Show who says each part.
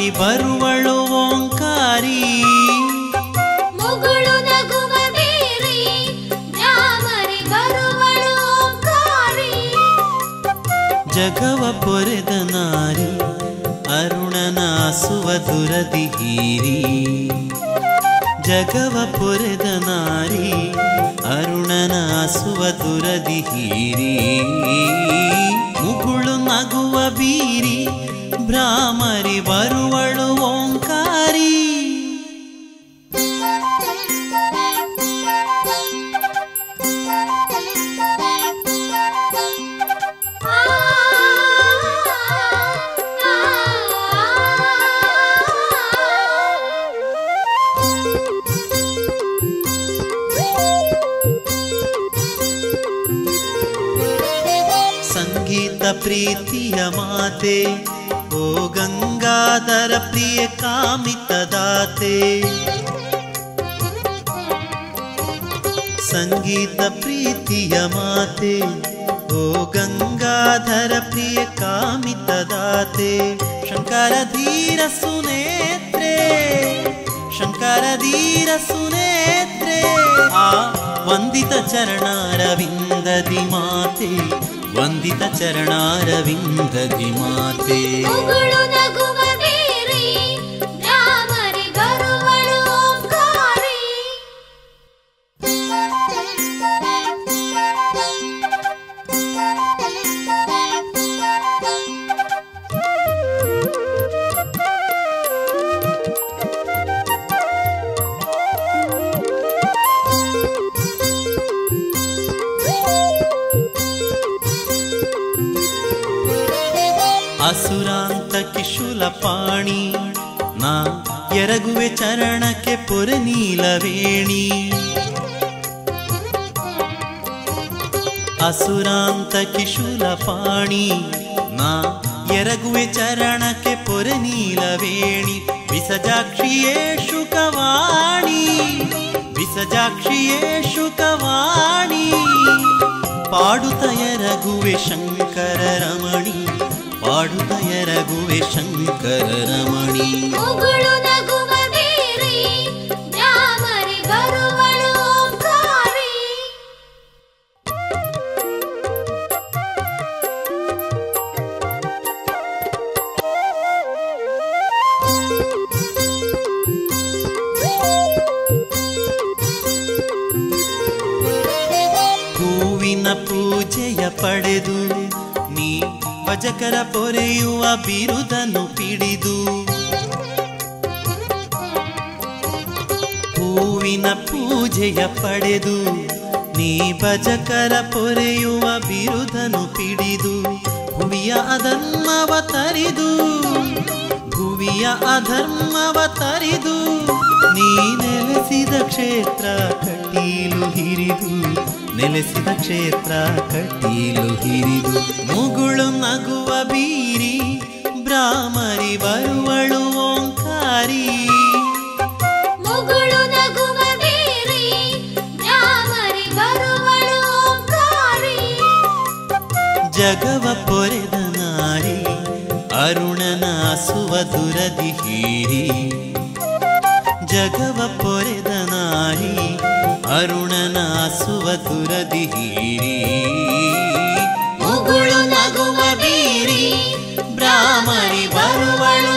Speaker 1: ಭ್ರಾಮರಿ ಬರುವಳು ಓಂಕಾರಿ
Speaker 2: ಮುಗುಳು ನಗುವ ಬೇರೆ ಭ್ರಾಮರಿ ಬರುವಳು ಓಂಕಾರಿ
Speaker 1: ಜಗವ ಪೊರೆದ ನಾರಿ ಅರುಣನಾಸುವ ದುರದಿ ಹೀರಿ ಜಗವ ಪೊರೆದ ನಾರಿ ಅರುಣನಾಸುವ ದುರದಿ ಹೀರಿ ಮುಗುಳು ನಗುವ ಬೀರಿ ಭ್ರಾಮರಿ ಬರುವಳು ಓಂಕಾರಿ
Speaker 2: ಆ
Speaker 1: ಸಂಗೀತ ಪ್ರೀತಿಯ ಮಾತೆ ಓ ಗಂಗಾಧರ ಪ್ರಿಯ ಕಾಮಿತದಾತೆ ಸಂಗೀತ ಪ್ರೀತಿಯ ಮಾತೆ ಓ ಗಂಗಾಧರ ಪ್ರಿಯ ಕಾಮಿತದಾತೆ ಶಂಕರ ಧೀರ ಸುನೇತ್ರೆ ಶಂಕರ ಧೀರ ಸುನೇತ್ರೆ ಆ ವಂದಿತ ಚರಣಾರವಿಂದದಿ ಮಾತೆ ವಂದಿತ ಚರಣಾರವಿಂದದಿ ಮಾತೆ
Speaker 2: ಮುಗುಳು ನಗುವ ಬೇರೆ ಭ್ರಾಮರಿ ಬರುವಳು ಓಂಕಾರಿ
Speaker 1: ಅಸುರಾಂತ ಕಿಶುಲ ಪಾಣಿ ನಾ ಎರಗುವೆ ಚರಣಕ್ಕೆ ಪುರ ನೀಲವೇಣಿ ಅಸುರಾಂತ ಕಿಶುಲ ಪಾಣಿ ನಾ ಎರಗುವೆ ಚರಣಕ್ಕೆ ಪುರ ನೀಲವೇಣಿ ವಿಸಜಾಕ್ಷಿಯೇ ಶುಕವಾಣಿ ವಿಸಜಾಕ್ಷಿಯೇ ಶುಕವಾಣಿ ಪಾಡುತ್ತಯರಗುವೆ ಶಂಕರ ರಮಣಿ ಪಾಡುತ್ತಯರಗುವೆ ಶಂಕರ ರಮಣಿ
Speaker 2: ಮುಗುಳು ನಗುವ ಬೇರೆ ಭ್ರಾಮರಿ ಬರುವಳು ಓಂಕಾರಿ
Speaker 1: ಹೂವಿನ ಪೂಜೆಯ ಪಡೆದು ನೀ ಭಜಕರ ಪೊರೆಯುವ ಬಿರುದನ್ನು ಪಿಡಿದು ಹೂವಿನ ಪೂಜೆಯ ಪಡೆದು ನೀ ಭಜಕರ ಪೊರೆಯುವ ಬಿರುದನು ಪಿಡಿದು ಭುವಿಯ ಅಧರ್ಮವ ತರಿದು ಭುವಿಯ ಅಧರ್ಮವ ತರಿದು ನೀ ನೆಲೆಸಿದ ಕ್ಷೇತ್ರ ಕಟೀಲು ಹಿರಿದು ನೆಲೆಸಿದ ಕ್ಷೇತ್ರ ಕಟೀಲು ಹಿರಿದು ಮುಗುಳು ನಗುವ ಬೀರಿ ಭ್ರಾಮರಿ ಬರುವಳು ಓಂಕಾರಿ
Speaker 2: ಮುಗುಳು ನಗುವ ಬೇರೆ ಭ್ರಾಮರಿ ಬರುವಳು ಓಂಕಾರಿ
Speaker 1: ಜಗವ ಪೊರೆದ ನಾರಿ ಅರುಣನಾಸುವ ದುರದಿ ಹೀರಿ ಜಗವ ಪೊರೆದ ನಾರಿ ಅರುಣನಾಸುವ ದುರದಿ ಹೀರಿ ಮುಗುಳು ನಗುವ ಬೀರಿ ಭ್ರಾಮರಿ ಬರುವಳು